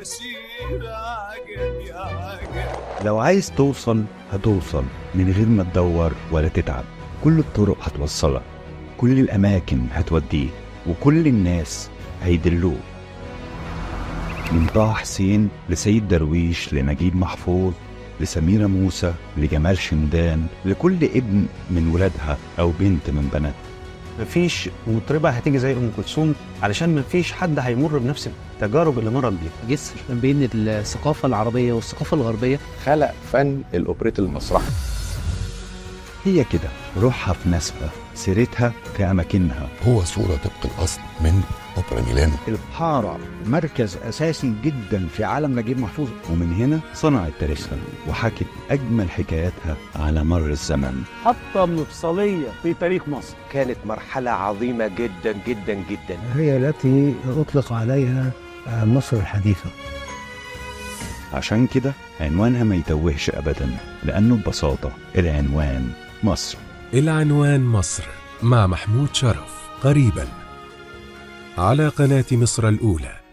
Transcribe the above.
مسير عجب يا عجب لو عايز توصل هتوصل من غير ما تدور ولا تتعب كل الطرق هتوصلك كل الأماكن هتوديك وكل الناس هيدلوك من طه حسين لسيد درويش لنجيب محفوظ لسميرة موسى لجمال شمدان لكل ابن من ولادها أو بنت من بناتها مفيش مطربه هتيجي زي ام كلثوم علشان مفيش حد هيمر بنفس التجارب اللي مرت بيها جسر بين الثقافة العربية والثقافة الغربية خلق فن الاوبريت المسرحي هي كده روحها في ناسها سيرتها في أماكنها هو صورة طبق الأصل من أوبرا ميلانو البحارة مركز أساسي جدا في عالم نجيب محفوظ ومن هنا صنعت تاريخها وحكت أجمل حكاياتها على مر الزمن محطة مفصلية في تاريخ مصر كانت مرحلة عظيمة جدا جدا جدا هي التي أطلق عليها مصر الحديثة عشان كده عنوانها ما يتوهش أبدا لأنه ببساطة العنوان مصر العنوان مصر مع محمود شرف قريبا على قناة مصر الأولى